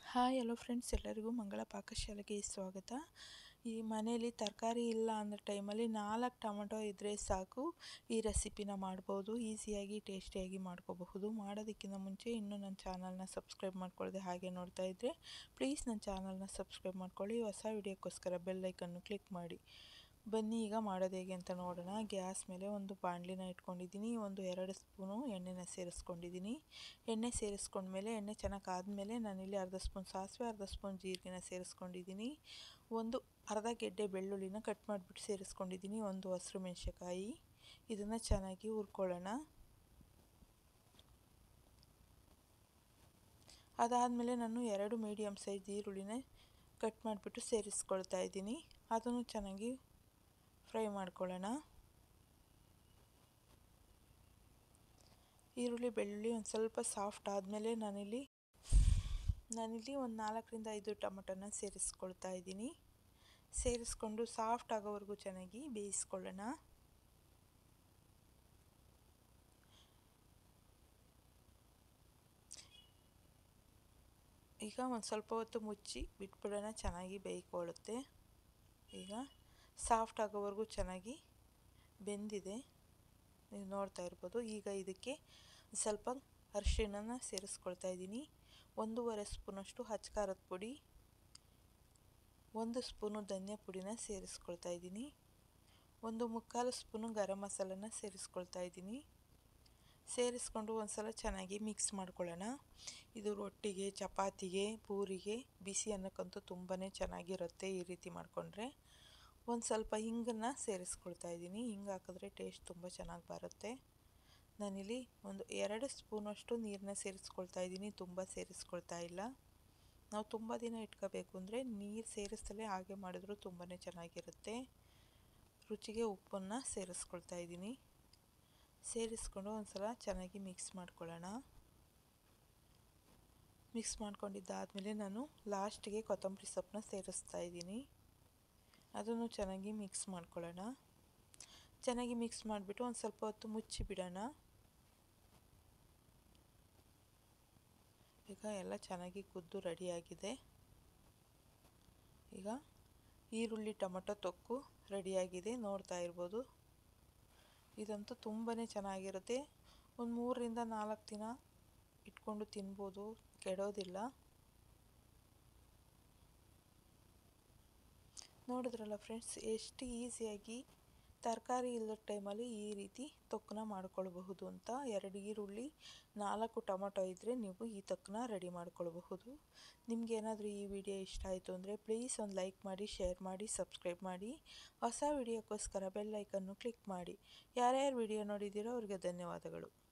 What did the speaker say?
hi hello friends ಎಲ್ಲರಿಗೂ ಮಂಗಳ ಪಾಕಶಾಲೆಗೆ ಸ್ವಾಗತ ಈ ಮನೆಯಲ್ಲಿ ತರಕಾರಿ ಇಲ್ಲ ಅನ್ನೋ ಟೈಮಲ್ಲಿ ನಾಲ್ಕು ಟೊಮೆಟೊ ಇದ್ದರೆ ಸಾಕು ಈ ರೆಸಿಪಿನ ಮಾಡ್ಬೋದು ಈಸಿಯಾಗಿ ಟೇಸ್ಟಿಯಾಗಿ ಮಾಡ್ಕೋಬಹುದು ಮಾಡೋದಕ್ಕಿಂತ ಮುಂಚೆ ಇನ್ನೂ ನನ್ನ ಚಾನಲ್ನ ಸಬ್ಸ್ಕ್ರೈಬ್ ಮಾಡ್ಕೊಳ್ಳದೆ ಹಾಗೆ ನೋಡ್ತಾ ಇದ್ದರೆ ಪ್ಲೀಸ್ ನನ್ನ ಚಾನಲ್ನ ಸಬ್ಸ್ಕ್ರೈಬ್ ಮಾಡ್ಕೊಳ್ಳಿ ಹೊಸ ವಿಡಿಯೋಕ್ಕೋಸ್ಕರ ಬೆಲ್ಲೈಕನ್ನು ಕ್ಲಿಕ್ ಮಾಡಿ ಬನ್ನಿ ಈಗ ಮಾಡೋದು ಹೇಗೆ ಅಂತ ನೋಡೋಣ ಗ್ಯಾಸ್ ಮೇಲೆ ಒಂದು ಬಾಣಲಿನ ಇಟ್ಕೊಂಡಿದ್ದೀನಿ ಒಂದು ಎರಡು ಸ್ಪೂನು ಎಣ್ಣೆನ ಸೇರಿಸ್ಕೊಂಡಿದ್ದೀನಿ ಎಣ್ಣೆ ಸೇರಿಸ್ಕೊಂಡ್ಮೇಲೆ ಎಣ್ಣೆ ಚೆನ್ನಾಗಿ ಆದಮೇಲೆ ನಾನಿಲ್ಲಿ ಅರ್ಧ ಸ್ಪೂನ್ ಸಾಸಿವೆ ಅರ್ಧ ಸ್ಪೂನ್ ಜೀರಿಗೆನ ಸೇರಿಸ್ಕೊಂಡಿದ್ದೀನಿ ಒಂದು ಅರ್ಧ ಗೆಡ್ಡೆ ಬೆಳ್ಳುಳ್ಳಿನ ಕಟ್ ಮಾಡಿಬಿಟ್ಟು ಸೇರಿಸ್ಕೊಂಡಿದ್ದೀನಿ ಒಂದು ಹಸಿರು ಮೆಣಸಿನ್ಕಾಯಿ ಇದನ್ನು ಚೆನ್ನಾಗಿ ಹುರ್ಕೊಳ್ಳೋಣ ಅದಾದಮೇಲೆ ನಾನು ಎರಡು ಮೀಡಿಯಮ್ ಸೈಜ್ ಈರುಳ್ಳಿನ ಕಟ್ ಮಾಡಿಬಿಟ್ಟು ಸೇರಿಸ್ಕೊಳ್ತಾ ಇದ್ದೀನಿ ಅದನ್ನು ಚೆನ್ನಾಗಿ ಫ್ರೈ ಮಾಡ್ಕೊಳ್ಳೋಣ ಈರುಳ್ಳಿ ಬೆಳ್ಳುಳ್ಳಿ ಒಂದು ಸ್ವಲ್ಪ ಸಾಫ್ಟ್ ಆದಮೇಲೆ ನಾನಿಲ್ಲಿ ನಾನಿಲ್ಲಿ ಒಂದು ನಾಲ್ಕರಿಂದ ಐದು ಟೊಮೊಟೊನ ಸೇರಿಸ್ಕೊಳ್ತಾ ಇದ್ದೀನಿ ಸೇರಿಸ್ಕೊಂಡು ಸಾಫ್ಟ್ ಆಗೋವರೆಗೂ ಚೆನ್ನಾಗಿ ಬೇಯಿಸ್ಕೊಳ್ಳೋಣ ಈಗ ಒಂದು ಸ್ವಲ್ಪ ಹೊತ್ತು ಮುಚ್ಚಿ ಬಿಟ್ಬಿಡೋಣ ಚೆನ್ನಾಗಿ ಬೇಯ್ಕೊಳ್ಳುತ್ತೆ ಈಗ ಸಾಫ್ಟ್ ಆಗೋವರೆಗೂ ಚೆನ್ನಾಗಿ ಬೆಂದಿದೆ ನೀವು ನೋಡ್ತಾ ಇರ್ಬೋದು ಈಗ ಇದಕ್ಕೆ ಸ್ವಲ್ಪ ಅರಿಶಿಣನ ಸೇರಿಸ್ಕೊಳ್ತಾ ಇದ್ದೀನಿ ಒಂದೂವರೆ ಸ್ಪೂನಷ್ಟು ಹಚ್ಕಾರದ ಪುಡಿ ಒಂದು ಸ್ಪೂನು ಧನಿಯಾ ಪುಡಿನ ಸೇರಿಸ್ಕೊಳ್ತಾ ಇದ್ದೀನಿ ಒಂದು ಮುಕ್ಕಾಲು ಸ್ಪೂನು ಗರಂ ಮಸಾಲನ ಸೇರಿಸ್ಕೊಳ್ತಾ ಇದ್ದೀನಿ ಸೇರಿಸ್ಕೊಂಡು ಒಂದು ಸಲ ಚೆನ್ನಾಗಿ ಮಿಕ್ಸ್ ಮಾಡ್ಕೊಳ್ಳೋಣ ಇದು ರೊಟ್ಟಿಗೆ ಚಪಾತಿಗೆ ಪೂರಿಗೆ ಬಿಸಿ ಅನ್ನಕ್ಕಂತೂ ತುಂಬಾ ಚೆನ್ನಾಗಿರುತ್ತೆ ಈ ರೀತಿ ಮಾಡಿಕೊಂಡ್ರೆ ಒಂದು ಸ್ವಲ್ಪ ಹಿಂಗನ್ನು ಸೇರಿಸ್ಕೊಳ್ತಾ ಇದ್ದೀನಿ ಹಿಂಗೆ ಹಾಕಿದ್ರೆ ಟೇಸ್ಟ್ ತುಂಬ ಚೆನ್ನಾಗಿ ಬರುತ್ತೆ ನಾನಿಲ್ಲಿ ಒಂದು ಎರಡು ಸ್ಪೂನಷ್ಟು ನೀರನ್ನ ಸೇರಿಸ್ಕೊಳ್ತಾ ಇದ್ದೀನಿ ತುಂಬ ಸೇರಿಸ್ಕೊಳ್ತಾ ಇಲ್ಲ ನಾವು ತುಂಬ ದಿನ ಇಟ್ಕೋಬೇಕು ಅಂದರೆ ನೀರು ಸೇರಿಸ್ತಲೇ ಹಾಗೆ ಮಾಡಿದ್ರು ತುಂಬಾ ಚೆನ್ನಾಗಿರುತ್ತೆ ರುಚಿಗೆ ಉಪ್ಪನ್ನು ಸೇರಿಸ್ಕೊಳ್ತಾ ಇದ್ದೀನಿ ಸೇರಿಸ್ಕೊಂಡು ಒಂದು ಸಲ ಚೆನ್ನಾಗಿ ಮಿಕ್ಸ್ ಮಾಡ್ಕೊಳ್ಳೋಣ ಮಿಕ್ಸ್ ಮಾಡ್ಕೊಂಡಿದ್ದಾದಮೇಲೆ ನಾನು ಲಾಸ್ಟಿಗೆ ಕೊತ್ತಂಬರಿ ಸೊಪ್ಪನ್ನ ಸೇರಿಸ್ತಾ ಇದ್ದೀನಿ ಅದನ್ನು ಚೆನ್ನಾಗಿ ಮಿಕ್ಸ್ ಮಾಡ್ಕೊಳ್ಳೋಣ ಚೆನ್ನಾಗಿ ಮಿಕ್ಸ್ ಮಾಡಿಬಿಟ್ಟು ಒಂದು ಸ್ವಲ್ಪ ಹೊತ್ತು ಮುಚ್ಚಿ ಬಿಡೋಣ ಈಗ ಎಲ್ಲ ಚೆನ್ನಾಗಿ ಕುದ್ದು ರೆಡಿಯಾಗಿದೆ ಈಗ ಈರುಳ್ಳಿ ಟೊಮೊಟೊ ತೊಕ್ಕು ರೆಡಿಯಾಗಿದೆ ನೋಡ್ತಾ ಇರ್ಬೋದು ಇದಂತೂ ತುಂಬಾ ಚೆನ್ನಾಗಿರುತ್ತೆ ಒಂದು ಮೂರರಿಂದ ನಾಲ್ಕು ದಿನ ಇಟ್ಕೊಂಡು ತಿನ್ಬೋದು ಕೆಡೋದಿಲ್ಲ ನೋಡಿದ್ರಲ್ಲ ಫ್ರೆಂಡ್ಸ್ ಎಷ್ಟು ಈಸಿಯಾಗಿ ತರಕಾರಿ ಇಲ್ಲದ ಟೈಮಲ್ಲಿ ಈ ರೀತಿ ತೊಕ್ಕನ್ನ ಮಾಡ್ಕೊಳ್ಬಹುದು ಅಂತ ಎರಡು ಈರುಳ್ಳಿ ನಾಲ್ಕು ಟೊಮೊಟೊ ಇದ್ದರೆ ನೀವು ಈ ತೊಕ್ಕನ್ನ ರೆಡಿ ಮಾಡ್ಕೊಳ್ಬಹುದು ನಿಮ್ಗೆ ಏನಾದರೂ ಈ ವಿಡಿಯೋ ಇಷ್ಟ ಆಯಿತು ಅಂದರೆ ಪ್ಲೀಸ್ ಒಂದು ಲೈಕ್ ಮಾಡಿ ಶೇರ್ ಮಾಡಿ ಸಬ್ಸ್ಕ್ರೈಬ್ ಮಾಡಿ ಹೊಸ ವಿಡಿಯೋಕ್ಕೋಸ್ಕರ ಬೆಲ್ ಐಕನ್ನು ಕ್ಲಿಕ್ ಮಾಡಿ ಯಾರ್ಯಾರು ವಿಡಿಯೋ ನೋಡಿದ್ದೀರೋ ಅವ್ರಿಗೆ ಧನ್ಯವಾದಗಳು